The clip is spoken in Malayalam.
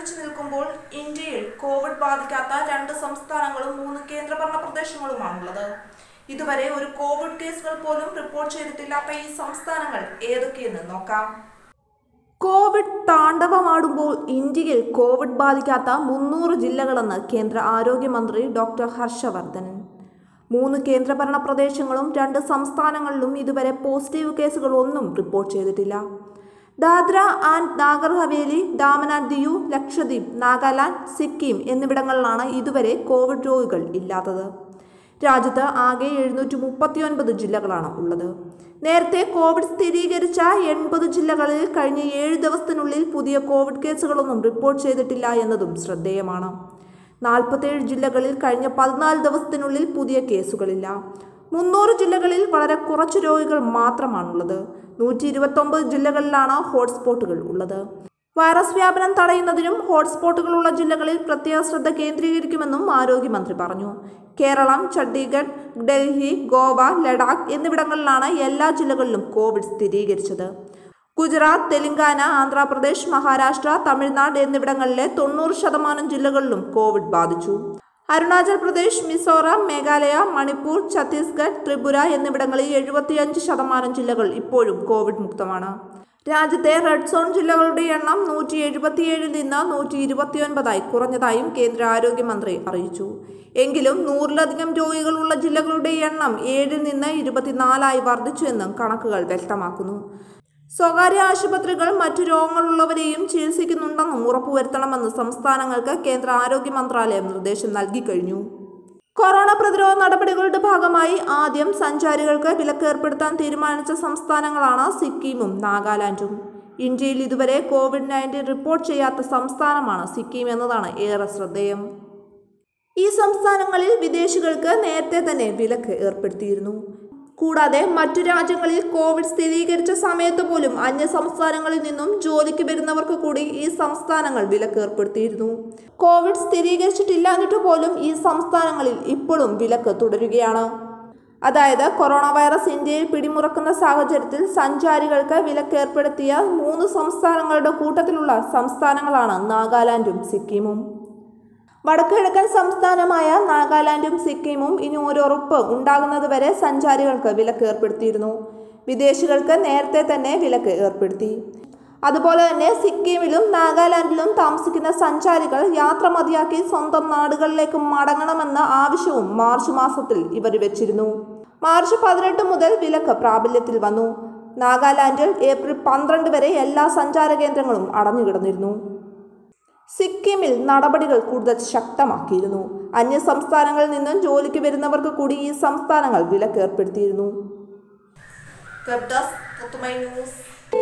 പിടിച്ചു നിൽക്കുമ്പോൾ ഇന്ത്യയിൽ കോവിഡ് ബാധിക്കാത്ത രണ്ട് സംസ്ഥാനങ്ങളും മൂന്ന് കേന്ദ്രഭരണ പ്രദേശങ്ങളുമാണുള്ളത് ഇതുവരെ ഒരു കോവിഡ് കേസുകൾ പോലും റിപ്പോർട്ട് ചെയ്തിട്ടില്ലാത്ത ഈ സംസ്ഥാനങ്ങൾ ഏതൊക്കെയെന്ന് നോക്കാം കോവിഡ് താണ്ഡവമാടുമ്പോൾ ഇന്ത്യയിൽ കോവിഡ് ബാധിക്കാത്ത മുന്നൂറ് ജില്ലകളെന്ന് കേന്ദ്ര ആരോഗ്യമന്ത്രി ഡോക്ടർ ഹർഷവർദ്ധൻ മൂന്ന് കേന്ദ്രഭരണ പ്രദേശങ്ങളും രണ്ട് സംസ്ഥാനങ്ങളിലും ഇതുവരെ പോസിറ്റീവ് കേസുകൾ ഒന്നും റിപ്പോർട്ട് ചെയ്തിട്ടില്ല ദാദ്ര ആൻഡ് നാഗർ ഹവേലി ദാമൻ ആൻഡ് ദിയു ലക്ഷദ്വീപ് നാഗാലാൻഡ് സിക്കിം എന്നിവിടങ്ങളിലാണ് ഇതുവരെ കോവിഡ് രോഗികൾ ഇല്ലാത്തത് രാജ്യത്ത് ആകെ എഴുന്നൂറ്റി മുപ്പത്തിയൊൻപത് ജില്ലകളാണ് ഉള്ളത് നേരത്തെ കോവിഡ് സ്ഥിരീകരിച്ച എൺപത് ജില്ലകളിൽ കഴിഞ്ഞ ഏഴ് ദിവസത്തിനുള്ളിൽ പുതിയ കോവിഡ് കേസുകളൊന്നും റിപ്പോർട്ട് ചെയ്തിട്ടില്ല എന്നതും ശ്രദ്ധേയമാണ് നാൽപ്പത്തേഴ് ജില്ലകളിൽ കഴിഞ്ഞ പതിനാല് ദിവസത്തിനുള്ളിൽ പുതിയ കേസുകളില്ല മുന്നൂറ് ജില്ലകളിൽ വളരെ കുറച്ച് രോഗികൾ മാത്രമാണുള്ളത് നൂറ്റി ഇരുപത്തൊമ്പത് ജില്ലകളിലാണ് ഹോട്ട്സ്പോട്ടുകൾ ഉള്ളത് വൈറസ് വ്യാപനം തടയുന്നതിനും ഹോട്ട്സ്പോട്ടുകളുള്ള ജില്ലകളിൽ പ്രത്യേക ശ്രദ്ധ കേന്ദ്രീകരിക്കുമെന്നും ആരോഗ്യമന്ത്രി പറഞ്ഞു കേരളം ചണ്ഡീഗഡ് ഡൽഹി ഗോവ ലഡാക്ക് എന്നിവിടങ്ങളിലാണ് എല്ലാ ജില്ലകളിലും കോവിഡ് സ്ഥിരീകരിച്ചത് ഗുജറാത്ത് തെലങ്കാന ആന്ധ്രാപ്രദേശ് മഹാരാഷ്ട്ര തമിഴ്നാട് എന്നിവിടങ്ങളിലെ തൊണ്ണൂറ് ശതമാനം ജില്ലകളിലും കോവിഡ് ബാധിച്ചു അരുണാചൽ പ്രദേശ് മിസോറാം മേഘാലയ മണിപ്പൂർ ഛത്തീസ്ഗഡ് ത്രിപുര എന്നിവിടങ്ങളിൽ എഴുപത്തിയഞ്ച് ശതമാനം ജില്ലകൾ ഇപ്പോഴും കോവിഡ് മുക്തമാണ് രാജ്യത്തെ റെഡ് സോൺ ജില്ലകളുടെ എണ്ണം നൂറ്റി എഴുപത്തിയേഴിൽ നിന്ന് നൂറ്റി ഇരുപത്തിയൊൻപതായി കുറഞ്ഞതായും കേന്ദ്ര ആരോഗ്യമന്ത്രി അറിയിച്ചു എങ്കിലും നൂറിലധികം രോഗികളുള്ള ജില്ലകളുടെ എണ്ണം ഏഴിൽ നിന്ന് ഇരുപത്തിനാലായി വർദ്ധിച്ചുവെന്നും കണക്കുകൾ വ്യക്തമാക്കുന്നു സ്വകാര്യ ആശുപത്രികൾ മറ്റു രോഗങ്ങളുള്ളവരെയും ചികിത്സിക്കുന്നുണ്ടെന്നും ഉറപ്പുവരുത്തണമെന്ന് സംസ്ഥാനങ്ങൾക്ക് കേന്ദ്ര ആരോഗ്യ മന്ത്രാലയം നിർദ്ദേശം നൽകിക്കഴിഞ്ഞു കൊറോണ പ്രതിരോധ നടപടികളുടെ ഭാഗമായി ആദ്യം സഞ്ചാരികൾക്ക് വിലക്ക് ഏർപ്പെടുത്താൻ തീരുമാനിച്ച സംസ്ഥാനങ്ങളാണ് സിക്കിമും നാഗാലാൻഡും ഇന്ത്യയിൽ ഇതുവരെ കോവിഡ് നയൻറ്റീൻ റിപ്പോർട്ട് ചെയ്യാത്ത സംസ്ഥാനമാണ് സിക്കിം എന്നതാണ് ഏറെ ശ്രദ്ധേയം ഈ സംസ്ഥാനങ്ങളിൽ വിദേശികൾക്ക് നേരത്തെ തന്നെ വിലക്ക് ഏർപ്പെടുത്തിയിരുന്നു കൂടാതെ മറ്റു രാജ്യങ്ങളിൽ കോവിഡ് സ്ഥിരീകരിച്ച സമയത്ത് പോലും അന്യ സംസ്ഥാനങ്ങളിൽ നിന്നും ജോലിക്ക് വരുന്നവർക്ക് കൂടി ഈ സംസ്ഥാനങ്ങൾ വിലക്ക് ഏർപ്പെടുത്തിയിരുന്നു കോവിഡ് സ്ഥിരീകരിച്ചിട്ടില്ലാഞ്ഞിട്ട് പോലും ഈ സംസ്ഥാനങ്ങളിൽ ഇപ്പോഴും വിലക്ക് തുടരുകയാണ് അതായത് കൊറോണ വൈറസ് ഇന്ത്യയിൽ പിടിമുറക്കുന്ന സാഹചര്യത്തിൽ സഞ്ചാരികൾക്ക് വിലക്ക് ഏർപ്പെടുത്തിയ മൂന്ന് സംസ്ഥാനങ്ങളുടെ കൂട്ടത്തിലുള്ള സംസ്ഥാനങ്ങളാണ് നാഗാലാൻഡും സിക്കിമും വടക്കുകിഴക്കൻ സംസ്ഥാനമായ നാഗാലാൻഡും സിക്കിമും ഇനി ഒരു ഉറപ്പ് ഉണ്ടാകുന്നതുവരെ സഞ്ചാരികൾക്ക് വിലക്ക് ഏർപ്പെടുത്തിയിരുന്നു വിദേശികൾക്ക് നേരത്തെ തന്നെ വിലക്ക് ഏർപ്പെടുത്തി അതുപോലെ തന്നെ സിക്കിമിലും നാഗാലാൻഡിലും താമസിക്കുന്ന സഞ്ചാരികൾ യാത്ര മതിയാക്കി സ്വന്തം നാടുകളിലേക്ക് മടങ്ങണമെന്ന ആവശ്യവും മാർച്ച് മാസത്തിൽ ഇവർ വെച്ചിരുന്നു മാർച്ച് പതിനെട്ട് മുതൽ വിലക്ക് പ്രാബല്യത്തിൽ വന്നു നാഗാലാൻഡിൽ ഏപ്രിൽ പന്ത്രണ്ട് വരെ എല്ലാ സഞ്ചാര കേന്ദ്രങ്ങളും അടഞ്ഞുകിടന്നിരുന്നു സിക്കിമിൽ നടപടികൾ കൂടുതൽ ശക്തമാക്കിയിരുന്നു അന്യ സംസ്ഥാനങ്ങളിൽ നിന്നും ജോലിക്ക് വരുന്നവർക്ക് കൂടി ഈ സംസ്ഥാനങ്ങൾ വിലക്കേർപ്പെടുത്തിയിരുന്നു വെബ് ഡെസ്ക് ന്യൂസ്